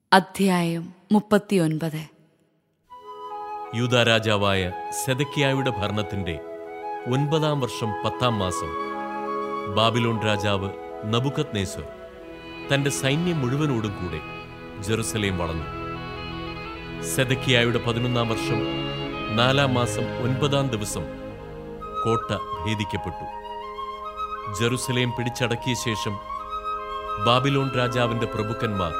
അധ്യായം മുപ്പത്തിയൊൻപത് യൂദാ രാജാവായ സെദക്കിയായുടെ ഭരണത്തിന്റെ ഒൻപതാം വർഷം പത്താം മാസം ബാബിലോൺ രാജാവ് നബുക്കത് നേസർ തന്റെ സൈന്യം മുഴുവനോടും കൂടെ ജെറുസലേം വളർന്നു സെദക്കിയായുടെ പതിനൊന്നാം വർഷം നാലാം മാസം ഒൻപതാം ദിവസം കോട്ട ഭേദിക്കപ്പെട്ടു ജെറുസലേം പിടിച്ചടക്കിയ ശേഷം ബാബിലോൺ രാജാവിന്റെ പ്രഭുക്കന്മാർ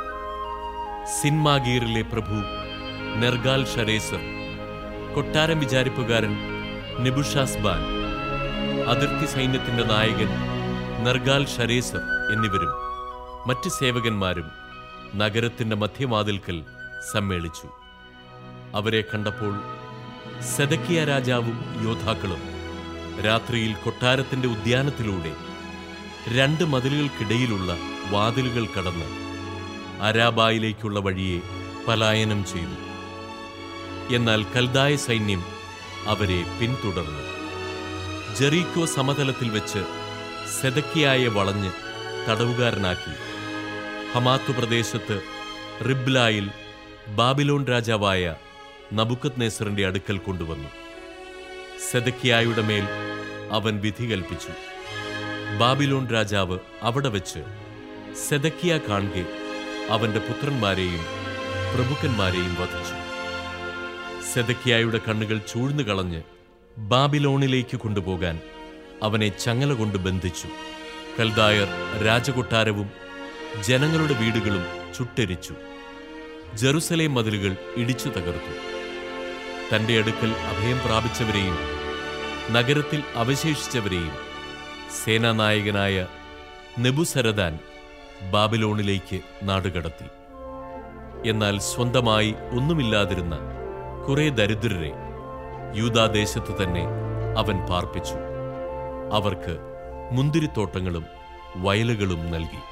സിൻമാഗീറിലെ പ്രഭു നെർഗാൽ ഷരേസർ കൊട്ടാരം വിചാരിപ്പുകാരൻ നിബുഷാസ്ബാൻ അതിർത്തി സൈന്യത്തിന്റെ നായകൻ നെർഗാൽ ഷരേസർ എന്നിവരും മറ്റ് സേവകന്മാരും നഗരത്തിന്റെ മധ്യവാതിൽക്കൽ സമ്മേളിച്ചു അവരെ കണ്ടപ്പോൾ സെദക്കിയ രാജാവും യോദ്ധാക്കളും രാത്രിയിൽ കൊട്ടാരത്തിന്റെ ഉദ്യാനത്തിലൂടെ രണ്ട് മതിലുകൾക്കിടയിലുള്ള വാതിലുകൾ കടന്ന് അരാബായിലേക്കുള്ള വഴിയെ പലായനം ചെയ്തു എന്നാൽ കൽദായ സൈന്യം അവരെ പിന്തുടർന്നു ജെറീക്കോ സമതലത്തിൽ വെച്ച് സെദക്കിയായെ വളഞ്ഞ് തടവുകാരനാക്കി ഹമാത്തു പ്രദേശത്ത് റിബ്ലായിൽ ബാബിലോൺ രാജാവായ നബുക്കത് നെസറിന്റെ അടുക്കൽ കൊണ്ടുവന്നു സെദക്കിയായുടെ മേൽ അവൻ വിധി കൽപ്പിച്ചു ബാബിലോൺ രാജാവ് അവിടെ വെച്ച് സെദക്കിയ കാണെ അവന്റെ പുത്രന്മാരെയും പ്രഭുക്കന്മാരെയും വധിച്ചു സെദക്കിയായുടെ കണ്ണുകൾ ചൂഴ്ന്നു കളഞ്ഞ് ബാബിലോണിലേക്ക് കൊണ്ടുപോകാൻ അവനെ ചങ്ങല കൊണ്ട് ബന്ധിച്ചു കൽദായർ രാജകൊട്ടാരവും ജനങ്ങളുടെ വീടുകളും ചുട്ടെരിച്ചു ജെറുസലേം മതിലുകൾ ഇടിച്ചു തകർത്തു തന്റെ അടുക്കൽ അഭയം പ്രാപിച്ചവരെയും നഗരത്തിൽ അവശേഷിച്ചവരെയും സേനാനായകനായ നെബുസരദാൻ ബാബിലോണിലേക്ക് നാടുകടത്തി എന്നാൽ സ്വന്തമായി ഒന്നുമില്ലാതിരുന്ന കുറെ ദരിദ്രരെ യൂദാദേശത്ത് തന്നെ അവൻ പാർപ്പിച്ചു അവർക്ക് മുന്തിരിത്തോട്ടങ്ങളും വയലുകളും നൽകി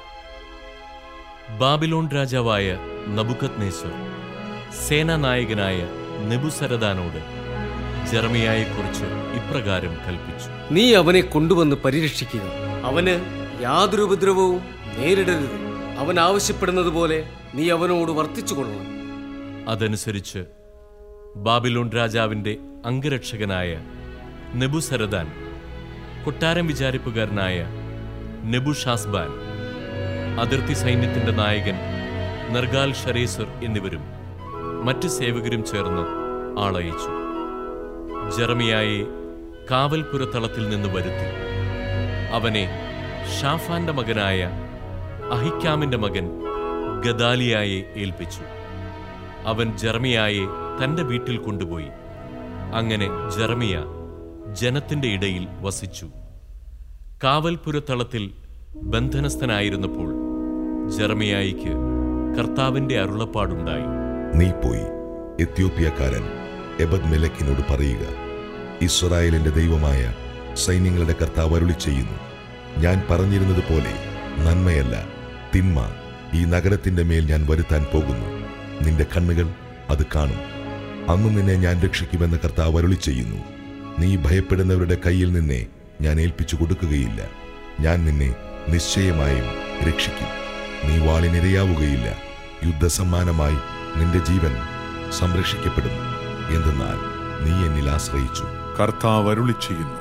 ബാബിലോൺ രാജാവായ നബുക്കത് നേസർ സേനാനായകനായ നെബുസരദാനോട് ജർമിയായെക്കുറിച്ച് ഇപ്രകാരം കൽപ്പിച്ചു നീ അവനെ കൊണ്ടുവന്ന് പരിരക്ഷിക്കുക അവന് യാതൊരു ഉപദ്രവവും നേരിടരുത് അവൻ ആവശ്യപ്പെടുന്നത് പോലെ നീ അവനോട് വർത്തിച്ചു കൊള്ളണം അതനുസരിച്ച് ബാബിലോൺ രാജാവിന്റെ അംഗരക്ഷകനായ നെബുസരദാൻ കൊട്ടാരം വിചാരിപ്പുകാരനായ നെബുഷാസ്ബാൻ അതിർത്തി സൈന്യത്തിന്റെ നായകൻ നർഗാൽ ഷരേസർ എന്നിവരും മറ്റ് സേവകരും ചേർന്ന് ആളയച്ചു ജെറമിയായെ കാവൽപുരത്തളത്തിൽ നിന്ന് വരുത്തി അവനെ ഷാഫാന്റെ മകനായ അഹിക്കാമിന്റെ മകൻ ഗദാലിയായെ ഏൽപ്പിച്ചു അവൻ ജെറമിയായെ തന്റെ വീട്ടിൽ കൊണ്ടുപോയി അങ്ങനെ ജെറമിയ ജനത്തിന്റെ ഇടയിൽ വസിച്ചു കാവൽപുരത്തളത്തിൽ ബന്ധനസ്ഥനായിരുന്നപ്പോൾ ജെറമിയായിക്ക് കർത്താവിന്റെ അരുളപ്പാടുണ്ടായി നീ പോയി എത്യോപ്യക്കാരൻ എബദ് മെലക്കിനോട് പറയുക ഇസ്രായേലിന്റെ ദൈവമായ സൈന്യങ്ങളുടെ കർത്താവ് അരുളി ചെയ്യുന്നു ഞാൻ പറഞ്ഞിരുന്നത് പോലെ നന്മയല്ല തിന്മ ഈ നഗരത്തിന്റെ മേൽ ഞാൻ വരുത്താൻ പോകുന്നു നിന്റെ കണ്ണുകൾ അത് കാണും അന്ന് നിന്നെ ഞാൻ രക്ഷിക്കുമെന്ന് കർത്താവ് അരുളി ചെയ്യുന്നു നീ ഭയപ്പെടുന്നവരുടെ കയ്യിൽ നിന്നെ ഞാൻ ഏൽപ്പിച്ചു കൊടുക്കുകയില്ല ഞാൻ നിന്നെ നിശ്ചയമായും രക്ഷിക്കും നീ വാളിനിരയാവുകയില്ല യുദ്ധസമ്മാനമായി നിന്റെ ജീവൻ സംരക്ഷിക്കപ്പെടും എന്തെന്നാൽ നീ എന്നിൽ ആശ്രയിച്ചു കർത്താവ് അരുളി ചെയ്യുന്നു